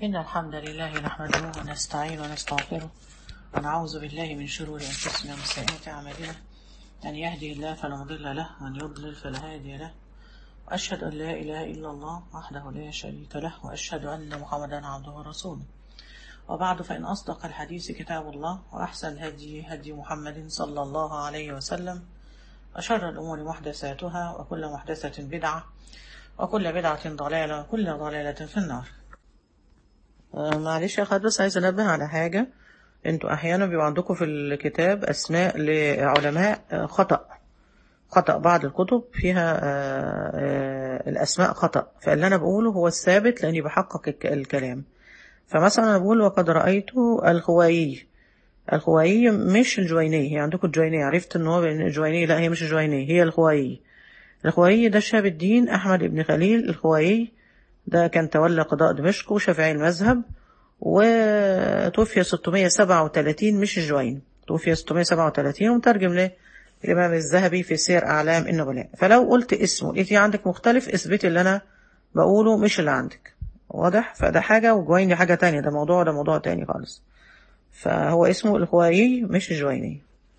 إن الحمد لله نحمده ونستعين ونستغفره ونعوذ بالله من شرور أنفسنا ومن سيئات أعمالنا من يهده الله فلا مضل له ومن يضلل فلا هادي له وأشهد أن لا إله إلا الله وحده لا شريك له وأشهد أن محمدا عبده ورسوله وبعد فإن أصدق الحديث كتاب الله وأحسن الهدي هدي محمد صلى الله عليه وسلم وشر الأمور محدثاتها وكل محدثة بدعة وكل بدعة ضلالة وكل ضلالة في النار آه، معلش يا خالد بس عايز انبه على حاجة انتوا احيانا بيبقى عندكم في الكتاب اسماء لعلماء آه، خطأ خطأ بعض الكتب فيها آه، آه، الاسماء خطأ فاللي انا بقوله هو الثابت لاني بحقق الك- الكلام فمثلا انا بقول وقد رأيت الخوائي الخوائي مش الجويني هي عندكم الجويني عرفت ان هو الجويني لا هي مش الجويني هي الخوائي الخوائي ده شهاب الدين احمد بن خليل الخوائي ده كان تولى قضاء دمشق وشافعي المذهب وتوفي 637 مش الجوين توفي 637 ومترجم للإمام الذهبي في سير أعلام النبلاء فلو قلت اسمه لقيتي عندك مختلف اثبتي اللي أنا بقوله مش اللي عندك واضح فده حاجة وجويني حاجة تانية ده موضوع ده موضوع تاني خالص فهو اسمه الخوائي مش الجويني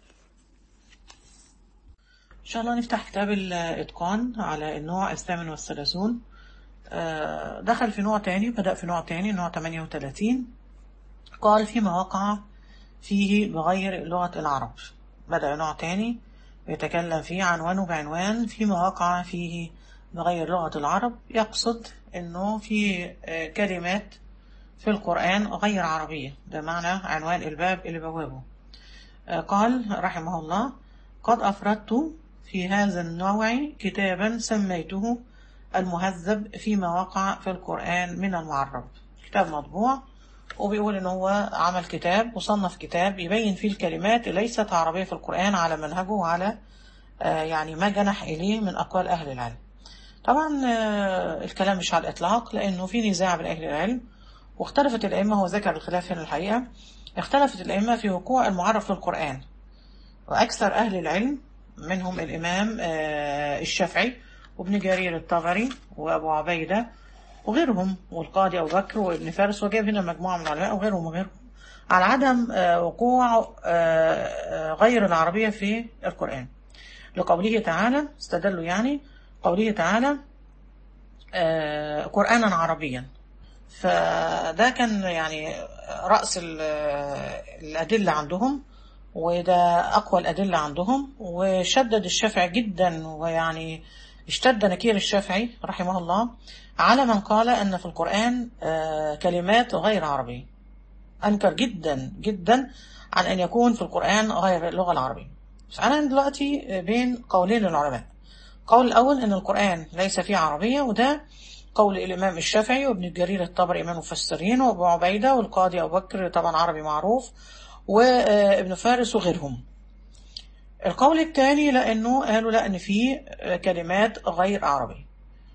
إن شاء الله نفتح كتاب الإتقان على النوع الثامن والثلاثون آه، دخل في نوع تاني بدأ في نوع تاني نوع 38 قال فيما وقع فيه بغير لغة العرب بدأ نوع تاني يتكلم فيه عنوانه بعنوان فيما وقع فيه بغير لغة العرب يقصد انه في آه، كلمات في القرآن غير عربية ده معنى عنوان الباب اللي بوابه آه، قال رحمه الله قد أفردت في هذا النوع كتابا سميته المهذب فيما وقع في القرآن من المعرب كتاب مطبوع وبيقول ان هو عمل كتاب وصنف كتاب يبين فيه الكلمات ليست عربية في القرآن على منهجه وعلى آه، يعني ما جنح إليه من أقوال أهل العلم طبعا آه، الكلام مش على الإطلاق لأنه في نزاع بين أهل العلم واختلفت الأئمة هو ذكر الخلاف هنا الحقيقة اختلفت الأئمة في وقوع المعرف في القرآن وأكثر أهل العلم منهم الإمام آه، الشافعي وابن جرير الطبري وأبو عبيدة وغيرهم والقاضي أبو بكر وابن فارس وجاب هنا مجموعة من العلماء وغيرهم وغيرهم على عدم آه، وقوع آه، آه، غير العربية في القرآن لقوله تعالى استدلوا يعني قوله تعالى آه، قرآنا عربيا فده كان يعني رأس ال- الأدلة عندهم وده أقوى الأدلة عندهم وشدد الشافعي جدا ويعني اشتد نكير الشافعي رحمه الله على من قال أن في القرآن آه، كلمات غير عربية أنكر جدا جدا عن أن يكون في القرآن غير اللغة العربية فأنا دلوقتي بين قولين للعلماء قول الأول أن القرآن ليس فيه عربية وده قول الإمام الشافعي وابن جرير الطبري إمام المفسرين وأبو عبيدة والقاضي أبو بكر طبعا عربي معروف وابن فارس وغيرهم القول الثاني لأنه قالوا لا أن فيه كلمات غير عربية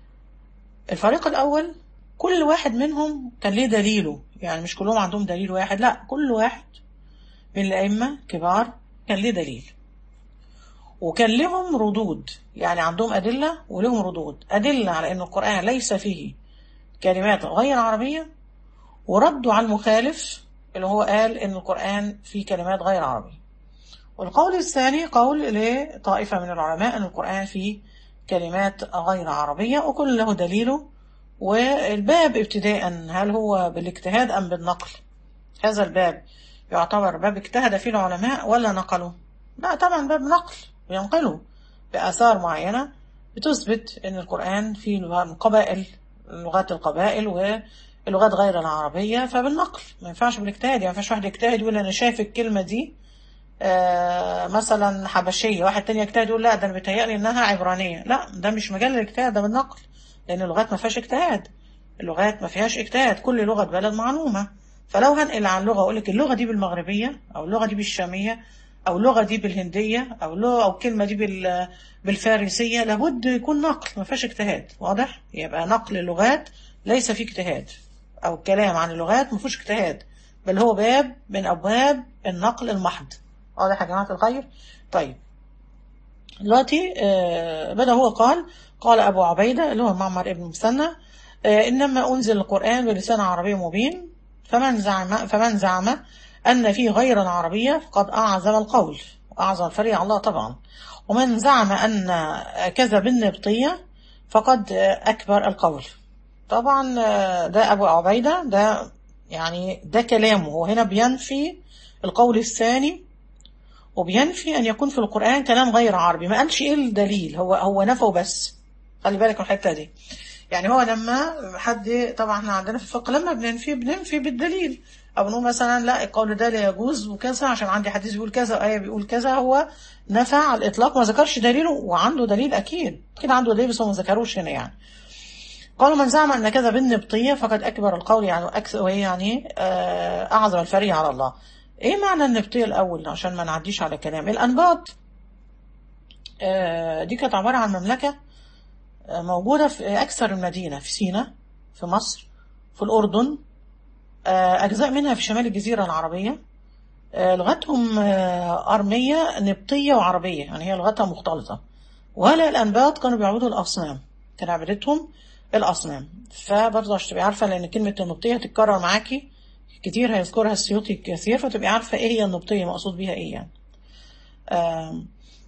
الفريق الأول كل واحد منهم كان ليه دليله يعني مش كلهم عندهم دليل واحد لا كل واحد من الأئمة كبار كان ليه دليل وكان لهم ردود يعني عندهم أدلة ولهم ردود أدلة على أن القرآن ليس فيه كلمات غير عربية وردوا على المخالف اللي هو قال أن القرآن فيه كلمات غير عربية والقول الثاني قول لطائفة من العلماء أن القرآن فيه كلمات غير عربية وكل له دليله والباب ابتداء هل هو بالاجتهاد أم بالنقل هذا الباب يعتبر باب اجتهد فيه العلماء ولا نقلوا لا طبعا باب نقل وينقلوا بآثار معينة بتثبت أن القرآن فيه لغة- من قبائل لغات القبائل واللغات غير العربية فبالنقل ما ينفعش بالاجتهاد يعني ما ينفعش واحد يجتهد يقول أنا شايف الكلمة دي آه، مثلا حبشية واحد تاني يجتهد يقول لا ده انا بيتهيألي انها عبرانية لا ده مش مجال الاجتهاد ده بالنقل لان اللغات ما فيهاش اجتهاد اللغات ما فيهاش اجتهاد كل لغة بلد معلومة فلو هنقل عن لغة اقول لك اللغة دي بالمغربية او اللغة دي بالشامية او اللغة دي بالهندية او لغة او الكلمة دي بال بالفارسية لابد يكون نقل ما فيهاش اجتهاد واضح يبقى نقل اللغات ليس فيه اجتهاد او الكلام عن اللغات ما فيهوش اجتهاد بل هو باب من ابواب النقل المحض واضح يا جماعة الخير طيب دلوقتي آه بدأ هو قال قال أبو عبيدة اللي هو معمر ابن مثنى آه، إنما أنزل القرآن بلسان عربي مبين فمن زعم فمن زعم أن فيه غير العربية فقد أعظم القول وأعظم الفريق على الله طبعا ومن زعم أن كذا بالنبطية فقد أكبر القول طبعا آه، ده أبو عبيدة ده يعني ده كلامه هو هنا بينفي القول الثاني وبينفي أن يكون في القرآن كلام غير عربي ما قالش إيه الدليل هو هو نفوا بس خلي بالك من الحتة دي يعني هو لما حد طبعا احنا عندنا في الفقه لما بننفي بننفي بالدليل او نقول مثلا لا القول ده لا يجوز وكذا عشان عندي حديث بيقول كذا وايه بيقول كذا هو نفى على الاطلاق ما ذكرش دليله وعنده دليل اكيد اكيد عنده دليل بس هو ما ذكروش هنا يعني قالوا من زعم ان كذا بالنبطيه فقد اكبر القول يعني واكثر وهي يعني آه، اعظم الفريق على الله ايه معنى النبطيه الاول عشان ما نعديش على كلام الانباط آه، دي كانت عباره عن مملكه آه، موجوده في اكثر المدينه في سيناء في مصر في الاردن آه، أجزاء منها في شمال الجزيرة العربية آه، لغتهم آه، أرمية نبطية وعربية يعني هي لغتها مختلطة وهلا الأنباط كانوا بيعبدوا الأصنام كان عبادتهم الأصنام فبرضه عشان تبقي عارفة لأن كلمة النبطية هتتكرر معاكي كتير هيذكرها السيوطي كثير فتبقي عارفة إيه هي النبطية مقصود بيها إيه يعني آم،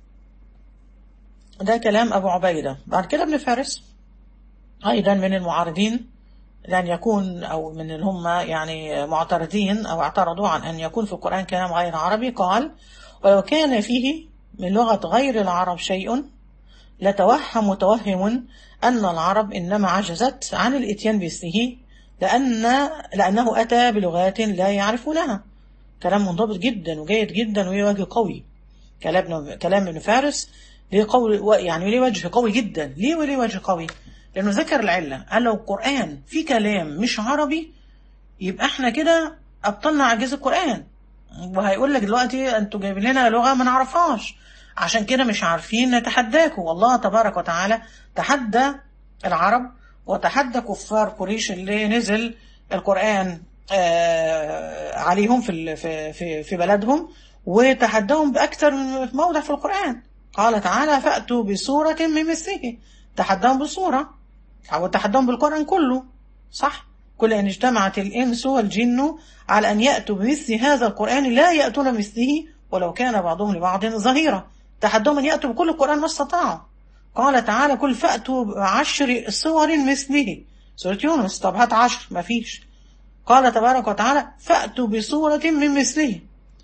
ده كلام أبو عبيدة بعد كده ابن فارس أيضا من المعارضين لأن يكون أو من اللي هم يعني معترضين أو اعترضوا عن أن يكون في القرآن كلام غير عربي قال ولو كان فيه من لغة غير العرب شيء لتوهم متوهم أن العرب إنما عجزت عن الإتيان باسمه لأن لأنه أتى بلغات لا يعرفونها كلام منضبط جدا وجيد جدا وليه وجه قوي كلام كلام ابن فارس ليه قول يعني ليه وجه قوي جدا ليه وليه وجه قوي لأنه ذكر العلة قال لو القرآن في كلام مش عربي يبقى احنا كده أبطلنا عجز القرآن وهيقول لك دلوقتي انتوا جايبين لنا لغة ما نعرفهاش عشان كده مش عارفين نتحداكم والله تبارك وتعالى تحدى العرب وتحدى كفار قريش اللي نزل القرآن آه، عليهم في ال- في في في بلدهم وتحداهم بأكثر من موضع في القرآن قال تعالى فأتوا بسورة من مثله تحداهم بصورة أو تحداهم بالقرآن كله صح كل أن اجتمعت الإنس والجن على أن يأتوا بمثل هذا القرآن لا يأتون مثله ولو كان بعضهم لبعض ظهيرا تحداهم أن يأتوا بكل القرآن ما استطاعوا قال تعالى كل فأتوا بعشر صور مثله سورة يونس طب هات عشر ما فيش قال تبارك وتعالى فأتوا بصورة من مثله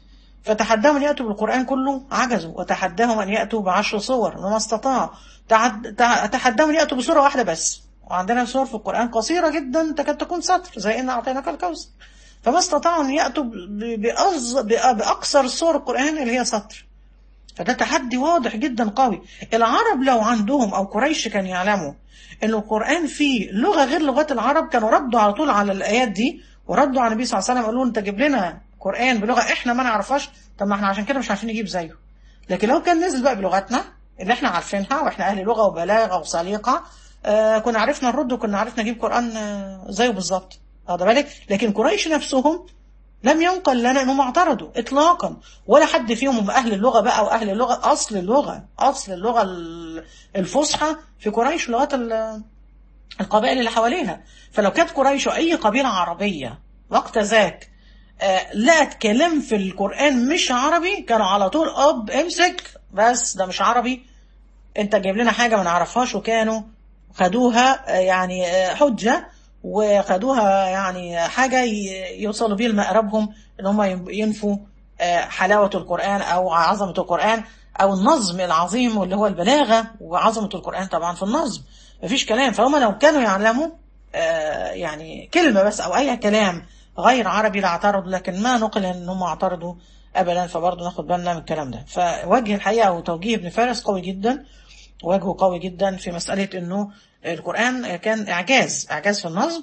فتحداهم أن يأتوا بالقرآن كله عجزوا وتحداهم أن يأتوا بعشر صور وما استطاعوا تعد- تع- تحداهم أن يأتوا بصورة واحدة بس وعندنا صور في القرآن قصيرة جدا تكاد تكون سطر زي إن أعطيناك الكوثر فما استطاعوا أن يأتوا ب- بأز- بأ- بأقصر صور القرآن اللي هي سطر فده تحدي واضح جدا قوي العرب لو عندهم أو قريش كانوا يعلموا أن القرآن فيه لغة غير لغات العرب كانوا ردوا على طول على الآيات دي وردوا على النبي صلى الله عليه وسلم قالوا له أنت جيب لنا قرآن بلغة إحنا ما نعرفهاش طب ما إحنا عشان كده مش عارفين نجيب زيه لكن لو كان نزل بقى بلغتنا اللي إحنا عارفينها وإحنا أهل لغة وبلاغة وسليقة آه كنا عرفنا نرد وكنا عرفنا نجيب قرآن آه زيه بالظبط واخد بالك لكن قريش نفسهم لم ينقل لنا انهم اعترضوا اطلاقا ولا حد فيهم هم اهل اللغه بقى واهل اللغه اصل اللغه اصل اللغه ال- الفصحى في قريش لغات ال- القبائل اللي حواليها فلو كانت قريش او اي قبيله عربيه وقت ذاك آه، لقت كلام في القران مش عربي كانوا على طول اب امسك بس ده مش عربي انت جايب لنا حاجه ما نعرفهاش وكانوا خدوها آه، يعني آه، حجه وخدوها يعني حاجه ي- يوصلوا بيه لمقربهم ان هم ينفوا آه، حلاوه القران او عظمه القران او النظم العظيم واللي هو البلاغه وعظمه القران طبعا في النظم مفيش كلام فهم لو كانوا يعلموا آه، يعني كلمه بس او اي كلام غير عربي لاعترضوا لكن ما نقل ان هم اعترضوا ابدا فبرضه ناخد بالنا من الكلام ده فوجه الحقيقه وتوجيه ابن فارس قوي جدا وجهه قوي جدا في مسألة أنه القرآن كان إعجاز إعجاز في النظم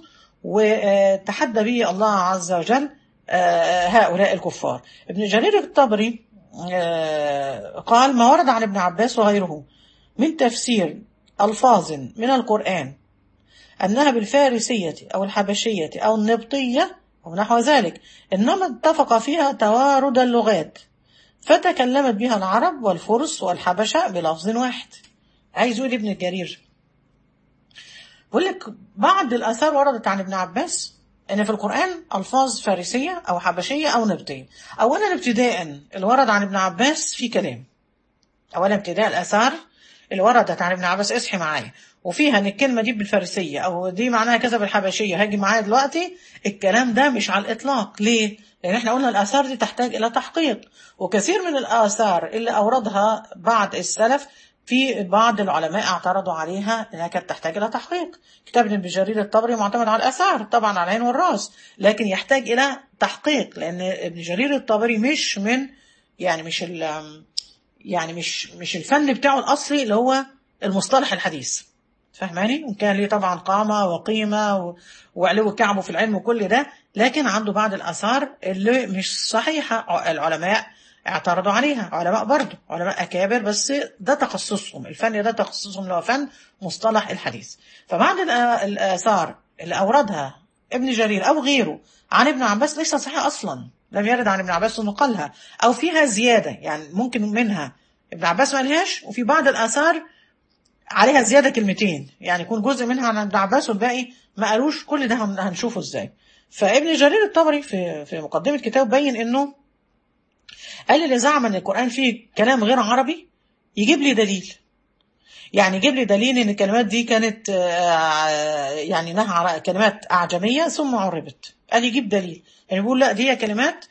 وتحدى به الله عز وجل آه، هؤلاء الكفار ابن جرير الطبري آه، قال ما ورد عن ابن عباس وغيره من تفسير ألفاظ من القرآن أنها بالفارسية أو الحبشية أو النبطية أو نحو ذلك إنما اتفق فيها توارد اللغات فتكلمت بها العرب والفرس والحبشة بلفظ واحد عايز يقول ابن الجرير بقول لك بعض الآثار وردت عن ابن عباس إن في القرآن ألفاظ فارسية أو حبشية أو نبطية أولا ابتداء اللي ورد عن ابن عباس في كلام أولا ابتداء الآثار اللي وردت عن ابن عباس اصحي معايا وفيها ان الكلمه دي بالفارسيه او دي معناها كذا بالحبشيه هاجي معايا دلوقتي الكلام ده مش على الاطلاق ليه؟ لان احنا قلنا الاثار دي تحتاج الى تحقيق وكثير من الاثار اللي اوردها بعض السلف في بعض العلماء اعترضوا عليها انها كانت تحتاج الى تحقيق كتاب ابن جرير الطبري معتمد على الاثار طبعا على العين والراس لكن يحتاج الى تحقيق لان ابن جرير الطبري مش من يعني مش ال يعني مش مش الفن بتاعه الاصلي اللي هو المصطلح الحديث فهماني وكان ليه طبعا قامة وقيمة و... وعلو كعبه في العلم وكل ده لكن عنده بعض الآثار اللي مش صحيحة العلماء اعترضوا عليها علماء برضه علماء أكابر بس ده تخصصهم الفن ده تخصصهم اللي هو فن مصطلح الحديث فبعض الآثار اللي أوردها ابن جرير أو غيره عن ابن عباس ليس صحيحة أصلا لم يرد عن ابن عباس نقلها أو فيها زيادة يعني ممكن منها ابن عباس ما قالهاش وفي بعض الآثار عليها زيادة كلمتين يعني يكون جزء منها عن ابن عباس والباقي ما قالوش كل ده هنشوفه ازاي فابن جرير الطبري في في مقدمة كتابه بين انه قال اللي زعم ان القرآن فيه كلام غير عربي يجيب لي دليل يعني يجيب لي دليل ان الكلمات دي كانت يعني انها كلمات اعجميه ثم عربت قال يجيب دليل يعني بيقول لا دي كلمات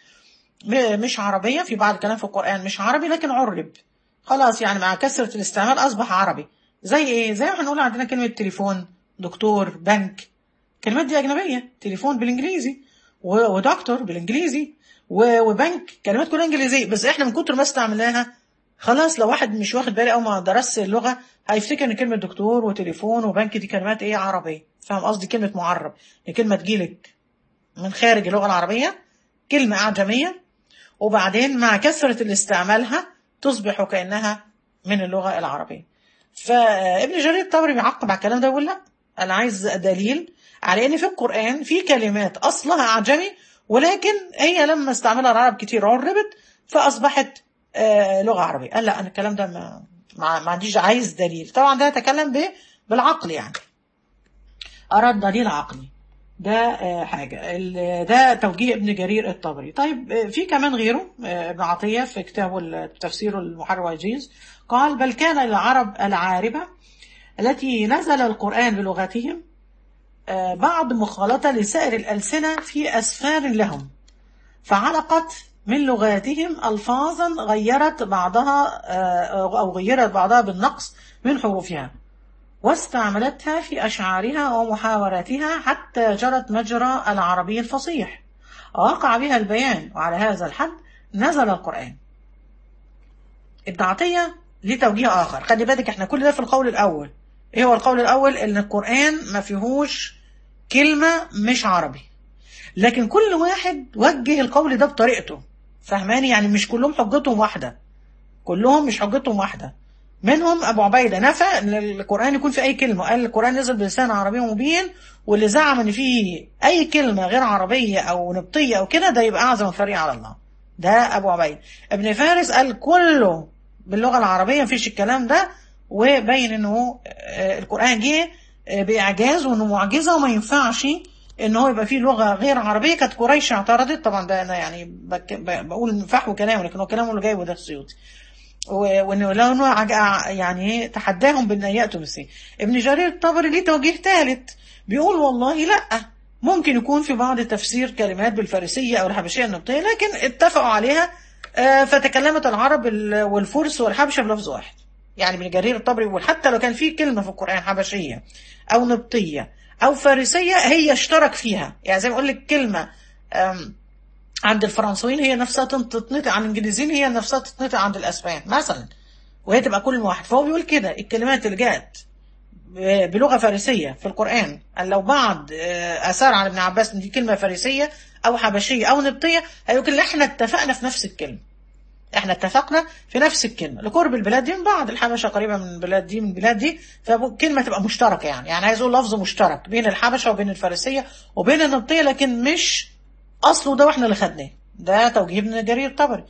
مش عربيه في بعض الكلام في القران مش عربي لكن عرب خلاص يعني مع كثره الاستعمال اصبح عربي زي ايه زي ما هنقول عندنا كلمه تليفون دكتور بنك الكلمات دي اجنبيه تليفون بالانجليزي ودكتور بالانجليزي وبنك كلمات كلها انجليزيه بس احنا من كتر ما استعملناها خلاص لو واحد مش واخد بالي او ما درس اللغه هيفتكر ان كلمه دكتور وتليفون وبنك دي كلمات ايه عربيه فاهم قصدي كلمه معرب دي كلمه تجيلك من خارج اللغه العربيه كلمه اعجميه وبعدين مع كثره الاستعمالها تصبح كانها من اللغه العربيه فابن جرير الطبري بيعقب على الكلام ده ويقول لا انا عايز دليل على ان في القران في كلمات اصلها اعجمي ولكن هي لما استعملها العرب كتير عربت فاصبحت آه لغه عربيه قال لا انا الكلام ده ما ما عنديش عايز دليل طبعا ده يتكلم ب بالعقل يعني اراد دليل عقلي ده آه حاجة ده توجيه ابن جرير الطبري طيب آه في كمان غيره ابن عطية في كتابه التفسير المحرر والجيز قال بل كان العرب العاربة التي نزل القرآن بلغتهم بعض مخالطة لسائر الألسنة في أسفار لهم فعلقت من لغاتهم ألفاظا غيرت بعضها أو غيرت بعضها بالنقص من حروفها واستعملتها في أشعارها ومحاوراتها حتى جرت مجرى العربي الفصيح ووقع بها البيان وعلى هذا الحد نزل القرآن ابن عطية ليه توجيه آخر خلي بالك احنا كل ده في القول الأول ايه هو القول الأول ان القرآن ما فيهوش كلمة مش عربي لكن كل واحد وجه القول ده بطريقته فهماني يعني مش كلهم حجتهم واحدة كلهم مش حجتهم واحدة منهم أبو عبيدة نفى أن القرآن يكون في أي كلمة قال القرآن نزل بلسان عربي مبين واللي زعم أن فيه أي كلمة غير عربية أو نبطية أو كده ده يبقى أعظم فريق على الله ده أبو عبيد ابن فارس قال كله باللغة العربية مفيش الكلام ده وبين أنه القرآن جه بإعجاز وأنه معجزة وما ينفعش ان هو يبقى فيه لغه غير عربيه كانت قريش اعترضت طبعا ده انا يعني بك بقول فحوى كلامه لكن هو كلامه اللي جايبه ده السيوطي وانه لو يعني تحداهم بان ياتوا مثله ابن جرير الطبري ليه توجيه ثالث بيقول والله لا ممكن يكون في بعض تفسير كلمات بالفارسيه او الحبشيه النبطيه لكن اتفقوا عليها فتكلمت العرب والفرس والحبشه بلفظ واحد يعني ابن جرير الطبري بيقول حتى لو كان في كلمه في القران حبشيه او نبطيه او فارسيه هي اشترك فيها يعني زي ما اقول لك كلمه عند الفرنسيين هي نفسها تتنطق عن الانجليزيين هي نفسها تتنطق عند الاسبان مثلا وهي تبقى كل واحد فهو بيقول كده الكلمات اللي جاءت بلغه فارسيه في القران قال لو بعض اثار عن ابن عباس ان دي كلمه فارسيه او حبشيه او نبطيه هيقول احنا اتفقنا في نفس الكلمه احنا اتفقنا في نفس الكلمه لقرب البلاد دي من بعض الحبشه قريبه من البلاد دي من البلاد دي فكلمه تبقى مشتركه يعني يعني عايز اقول لفظ مشترك بين الحبشه وبين الفارسيه وبين النبطيه لكن مش اصله ده واحنا اللي خدناه ده توجيه ابن جرير الطبري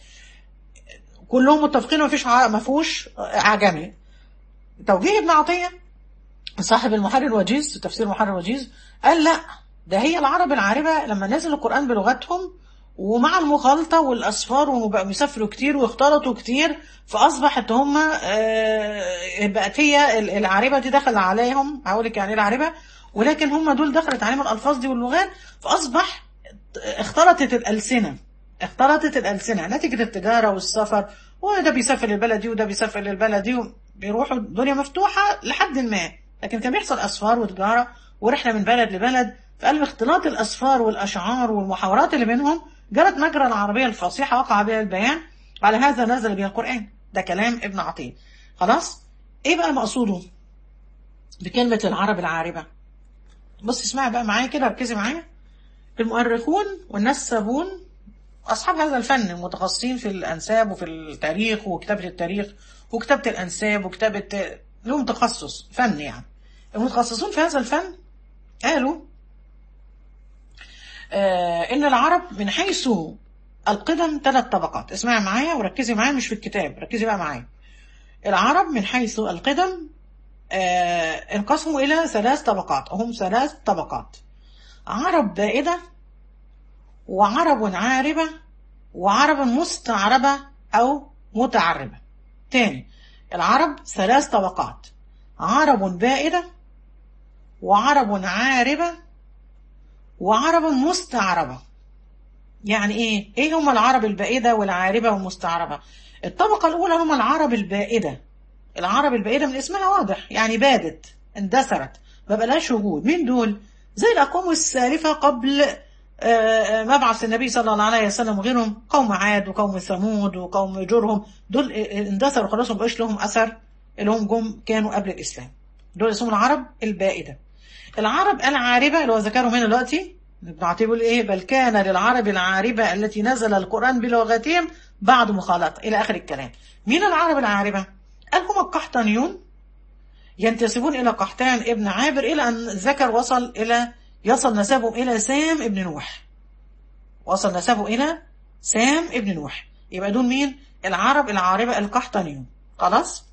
كلهم متفقين ما فيش ما فيهوش اعجمي توجيه ابن عطيه صاحب المحرر الوجيز تفسير المحرر الوجيز قال لا ده هي العرب العاربة لما نزل القرآن بلغتهم ومع المخالطة والأسفار وبقوا بيسافروا كتير واختلطوا كتير فأصبحت هم آه، بقت هي العاربة دي دخل عليهم هقول لك يعني إيه العاربة ولكن هم دول دخلت عليهم الألفاظ دي واللغات فأصبح اختلطت الألسنة اختلطت الألسنة نتيجة التجارة والسفر وده بيسافر للبلد دي وده بيسافر للبلد دي بيروحوا الدنيا مفتوحة لحد ما لكن كان بيحصل أسفار وتجارة ورحلة من بلد لبلد فقال اختلاط الأسفار والأشعار والمحاورات اللي بينهم جرت مجرى العربية الفصيحة وقع بها البيان وعلى هذا نزل به القرآن ده كلام ابن عطية خلاص ايه بقى مقصوده بكلمة العرب العاربة بص اسمعي بقى معايا كده ركزي معايا المؤرخون والنسابون أصحاب هذا الفن المتخصصين في الأنساب وفي التاريخ وكتابة التاريخ وكتابة الأنساب وكتابة لهم تخصص فن يعني المتخصصون في هذا الفن قالوا آه إن العرب من حيث القدم ثلاث طبقات اسمعي معايا وركزي معايا مش في الكتاب ركزي بقى معايا العرب من حيث القدم آه انقسموا إلى ثلاث طبقات هم ثلاث طبقات عرب بائدة وعرب عاربة وعرب مستعربة أو متعربة تاني العرب ثلاث طبقات عرب بائدة وعرب عاربة وعرب مستعربة يعني ايه ايه هم العرب البائدة والعاربة والمستعربة الطبقة الاولى هم العرب البائدة العرب البائدة من اسمها واضح يعني بادت اندثرت ما بقالهاش وجود مين دول زي الاقوام السالفة قبل مبعث النبي صلى الله عليه وسلم وغيرهم قوم عاد وقوم ثمود وقوم جرهم دول اندثروا خلاص ما بقاش لهم اثر اللي هم جم كانوا قبل الاسلام دول اسمهم العرب البائده العرب العاربه اللي هو ذكرهم هنا دلوقتي ابن عطيه بيقول ايه بل كان للعرب العاربه التي نزل القران بلغتهم بعد مخالطه الى اخر الكلام مين العرب العاربه قال هم القحطانيون ينتسبون الى قحطان ابن عابر الى ان ذكر وصل الى يصل نسبهم إلى سام ابن نوح وصل نسبه إلى سام ابن نوح يبقى دول مين العرب العاربة القحطانيون خلاص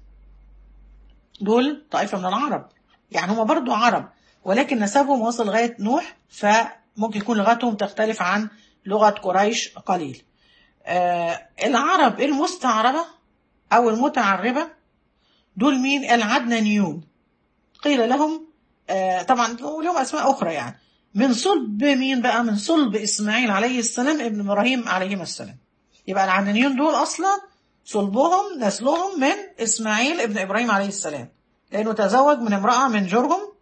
دول طائفة من العرب يعني هم برضو عرب ولكن نسبهم وصل لغاية نوح فممكن يكون لغتهم تختلف عن لغة قريش قليل آه العرب المستعربة أو المتعربة دول مين العدنانيون قيل لهم آه طبعا لهم أسماء أخرى يعني من صلب مين بقى من صلب إسماعيل عليه السلام ابن إبراهيم عليهما السلام يبقى العدنانيون دول أصلا صلبهم نسلهم من إسماعيل ابن إبراهيم عليه السلام لأنه تزوج من امرأة من جرهم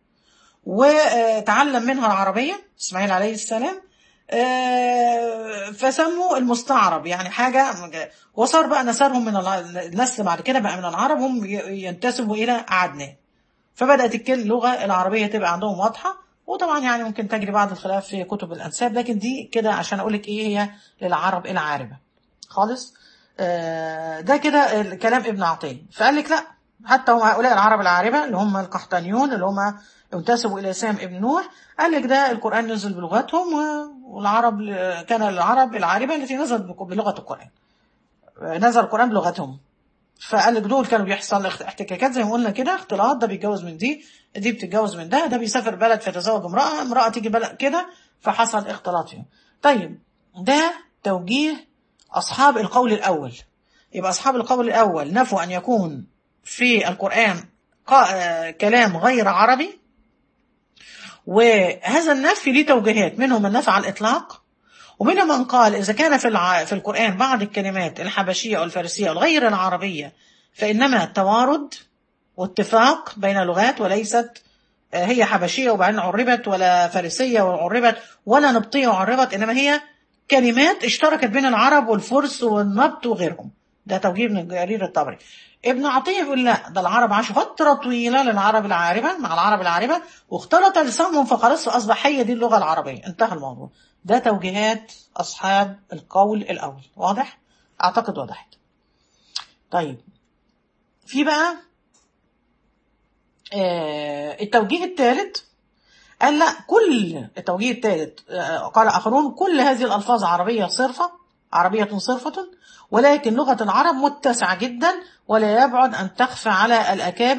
وتعلم منها العربية إسماعيل عليه السلام فسموا المستعرب يعني حاجة وصار بقى نسرهم من النسل بعد كده بقى من العرب هم ينتسبوا إلى عدنان فبدأت اللغة العربية تبقى عندهم واضحة وطبعا يعني ممكن تجري بعض الخلاف في كتب الأنساب لكن دي كده عشان أقول لك إيه هي للعرب العاربة خالص ده كده الكلام ابن عطية فقال لك لا حتى هم هؤلاء العرب العاربة اللي هم القحطانيون اللي هم ينتسبوا إلى سام ابن نوح قال لك ده القرآن نزل بلغتهم والعرب كان العرب العاربة التي نزلت بلغة القرآن نزل القرآن بلغتهم فقال لك دول كانوا بيحصل احتكاكات زي ما قلنا كده اختلاط ده بيتجوز من دي دي بتتجوز من ده ده بيسافر بلد فيتزوج امرأة امرأة تيجي بلد كده فحصل اختلاط فيهم طيب ده توجيه أصحاب القول الأول يبقى أصحاب القول الأول نفوا أن يكون في القرآن كلام غير عربي وهذا النفي ليه توجيهات منهم من نفى على الإطلاق ومنهم من قال إذا كان في الع... في القرآن بعض الكلمات الحبشية أو الفارسية والغير العربية فإنما توارد واتفاق بين اللغات وليست هي حبشية وبعدين عربت ولا فارسية وعربت ولا نبطية وعربت إنما هي كلمات اشتركت بين العرب والفرس والنبط وغيرهم ده توجيه ابن جرير الطبري ابن عطية يقول لا ده العرب عاشوا فترة طويلة للعرب العاربة مع العرب العاربة واختلط لسانهم فخلاص أصبح هي دي اللغة العربية انتهى الموضوع ده توجيهات أصحاب القول الأول واضح؟ أعتقد وضحت طيب في بقى آه التوجيه الثالث قال لا كل التوجيه الثالث آه قال آخرون كل هذه الألفاظ عربية صرفة عربية صرفة ولكن لغة العرب متسعة جدا ولا يبعد أن تخفى على الأكابر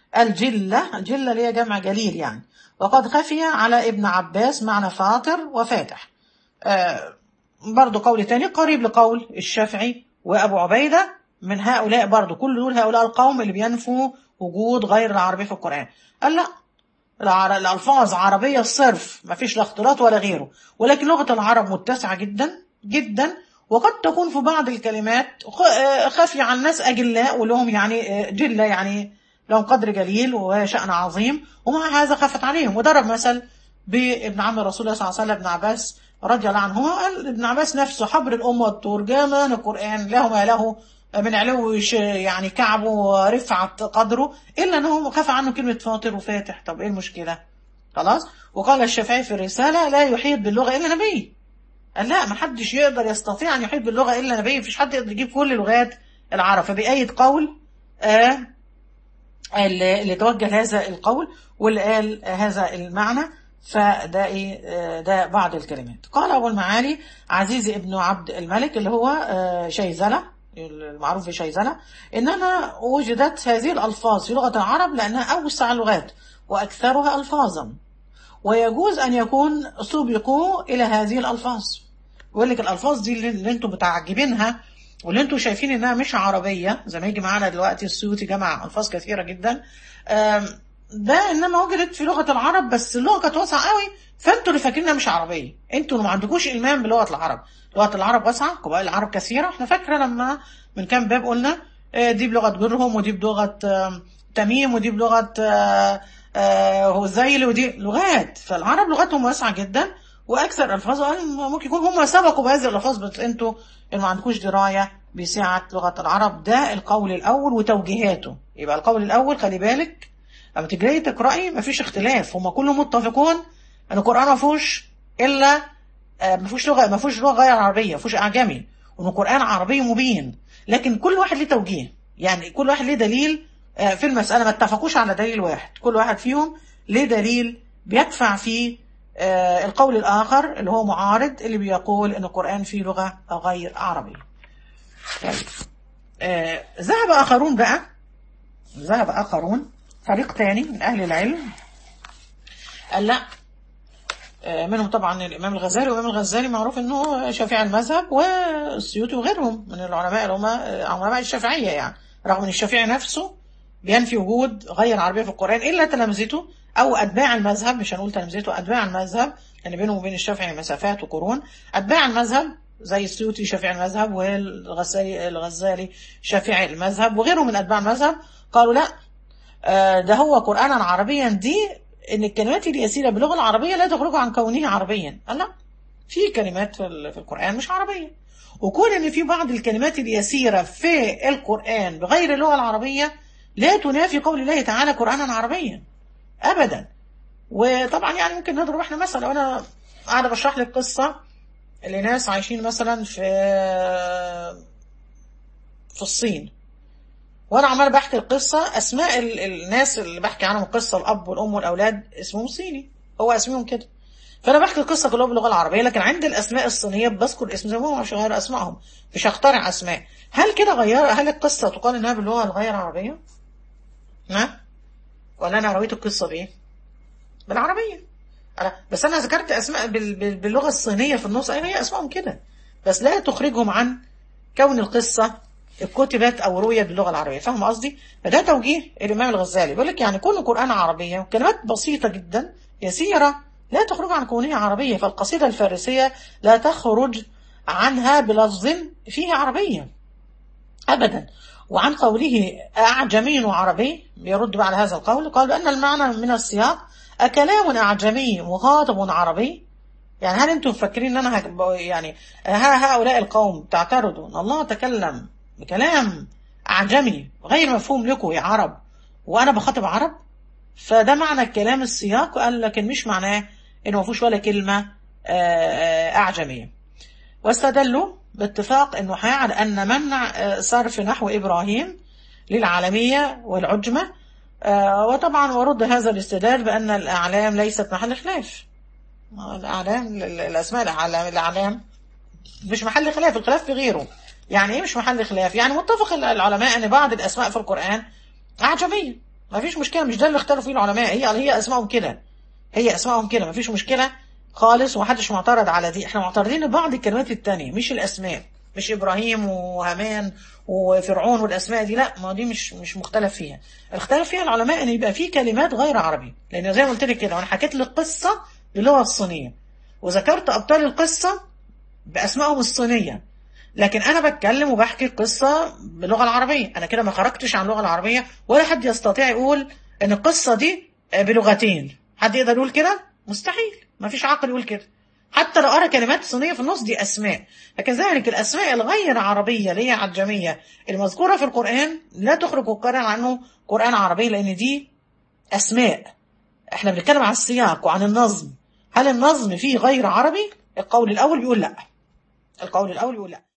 الجلة الجلة اللي هي جمع جليل يعني وقد خفي على ابن عباس معنى فاطر وفاتح آه برضو قول تاني قريب لقول الشافعي وأبو عبيدة من هؤلاء برضو كل دول هؤلاء القوم اللي بينفوا وجود غير العربية في القرآن قال لا العر... الألفاظ عربية الصرف ما فيش لا اختلاط ولا غيره ولكن لغة العرب متسعة جدا جدا وقد تكون في بعض الكلمات خفي عن الناس أجلاء ولهم يعني جلة يعني لهم قدر جليل وشأن عظيم ومع هذا خفت عليهم وضرب مثل بابن عم رسول الله صلى الله عليه وسلم ابن عباس رضي الله عنهما قال ابن عباس نفسه حبر الأمة والترجمان القرآن له ما له من علو يعني كعبه ورفعة قدره إلا أنه خف عنه كلمة فاطر وفاتح طب إيه المشكلة خلاص وقال الشافعي في الرسالة لا يحيط باللغة إلا نبي قال لا ما حدش يقدر يستطيع أن يحيط باللغة إلا نبي مفيش حد يقدر يجيب كل لغات العرب فبأية قول آه اللي توجه هذا القول واللي قال هذا المعنى فده ايه ده بعض الكلمات قال ابو المعالي عزيز ابن عبد الملك اللي هو شيزله المعروف بشيزله انما وجدت هذه الالفاظ في لغه العرب لانها اوسع اللغات واكثرها الفاظا ويجوز ان يكون سبقوا الى هذه الالفاظ بيقول لك الالفاظ دي اللي انتم متعجبينها واللي انتم شايفين انها مش عربيه زي ما يجي معانا دلوقتي السيوطي جمع الفاظ كثيره جدا ده انما وجدت في لغه العرب بس اللغه كانت واسعه قوي فانتوا اللي فاكرينها مش عربيه انتوا اللي ما عندكوش المام بلغه العرب لغه العرب واسعه قبائل العرب كثيره احنا فاكره لما من كام باب قلنا دي بلغه جرهم ودي بلغه تميم ودي بلغه هذيل ودي لغات فالعرب لغتهم واسعه جدا واكثر الفاظ ممكن يكون هم سبقوا بهذه الالفاظ بس انتوا اللي ما عندكوش درايه بسعه لغه العرب ده القول الاول وتوجيهاته يبقى القول الاول خلي بالك لما تجري تقراي مفيش اختلاف هم كلهم متفقون ان القران ما فيهوش الا ما فيهوش لغه ما فيهوش لغه غير عربيه ما فيهوش اعجمي وان القران عربي مبين لكن كل واحد ليه توجيه يعني كل واحد ليه دليل في المساله ما اتفقوش على دليل واحد كل واحد فيهم ليه دليل بيدفع فيه القول الاخر اللي هو معارض اللي بيقول ان القران فيه لغه غير عربيه طيب ذهب اخرون بقى ذهب اخرون فريق تاني من أهل العلم قال لا منهم طبعا الإمام الغزالي والإمام الغزالي معروف أنه شافعي المذهب والسيوطي وغيرهم من العلماء اللي هم علماء الشافعية يعني رغم أن الشافعي نفسه بينفي وجود غير عربية في القرآن إلا تلامذته أو أتباع المذهب مش هنقول تلامذته أتباع المذهب يعني بينهم وبين الشافعي مسافات وقرون أتباع المذهب زي السيوطي شافعي المذهب والغزالي الغزالي شافعي المذهب وغيرهم من أتباع المذهب قالوا لا ده هو قرآنا عربيا دي ان الكلمات اليسيرة باللغة العربية لا تخرج عن كونه عربيا لا في كلمات في القرآن مش عربية وكون ان في بعض الكلمات اليسيرة في القرآن بغير اللغة العربية لا تنافي قول الله تعالى قرآنا عربيا ابدا وطبعا يعني ممكن نضرب احنا مثلا لو انا قاعدة بشرح لك قصة لناس عايشين مثلا في في الصين وانا عمال بحكي القصه اسماء الناس اللي بحكي عنهم القصه الاب والام والاولاد اسمهم صيني هو اسمهم كده فانا بحكي القصه كلها باللغه العربيه لكن عند الاسماء الصينيه بذكر اسم زي ما هم مش غير اسمائهم مش هخترع اسماء هل كده غير هل القصه تقال انها باللغه الغير عربيه؟ ها؟ ولا انا رويت القصه بايه؟ بالعربيه أنا بس انا ذكرت اسماء باللغه الصينيه في النص ايوه هي اسمائهم كده بس لا تخرجهم عن كون القصه كتبت او رويت باللغه العربيه فاهم قصدي فده توجيه الامام الغزالي بيقول لك يعني كون القران عربيه وكلمات بسيطه جدا يسيره لا تخرج عن كونها عربيه فالقصيده الفارسيه لا تخرج عنها بلفظ فيه عربيه ابدا وعن قوله اعجمي وعربي بيرد على هذا القول قال بان المعنى من السياق أكلام أعجمي مخاطب عربي يعني هل أنتم فاكرين أن أنا يعني ها هؤلاء القوم تعترضوا أن الله تكلم بكلام أعجمي غير مفهوم لكم يا عرب وأنا بخاطب عرب فده معنى الكلام السياق قال لكن مش معناه إنه ما فيهوش ولا كلمة أعجمية واستدلوا باتفاق إنه على أن منع صرف نحو إبراهيم للعالمية والعجمة وطبعا ورد هذا الاستدلال بأن الأعلام ليست محل خلاف الأعلام الأسماء الأعلام, الأعلام مش محل خلاف الخلاف في غيره يعني ايه مش محل خلاف يعني متفق العلماء ان بعض الاسماء في القرآن اعجمية ما فيش مشكله مش ده اللي اختاروا فيه العلماء هي هي اسمائهم كده هي اسمائهم كده ما فيش مشكله خالص ومحدش معترض على دي احنا معترضين لبعض الكلمات التانية مش الاسماء مش ابراهيم وهامان وفرعون والاسماء دي لا ما دي مش مش مختلف فيها الاختلاف فيها العلماء ان يبقى في كلمات غير عربي لان زي ما قلت لك كده وانا حكيت لك قصه باللغه الصينيه وذكرت ابطال القصه باسمائهم الصينيه لكن انا بتكلم وبحكي القصه باللغه العربيه انا كده ما خرجتش عن اللغه العربيه ولا حد يستطيع يقول ان القصه دي بلغتين حد يقدر يقول كده مستحيل ما فيش عاقل يقول كده حتى لو قرا كلمات صينيه في النص دي اسماء فكذلك الاسماء الغير عربيه اللي هي عجميه المذكوره في القران لا تخرج القران عنه قران عربي لان دي اسماء احنا بنتكلم عن السياق وعن النظم هل النظم فيه غير عربي القول الاول بيقول لا القول الاول بيقول لا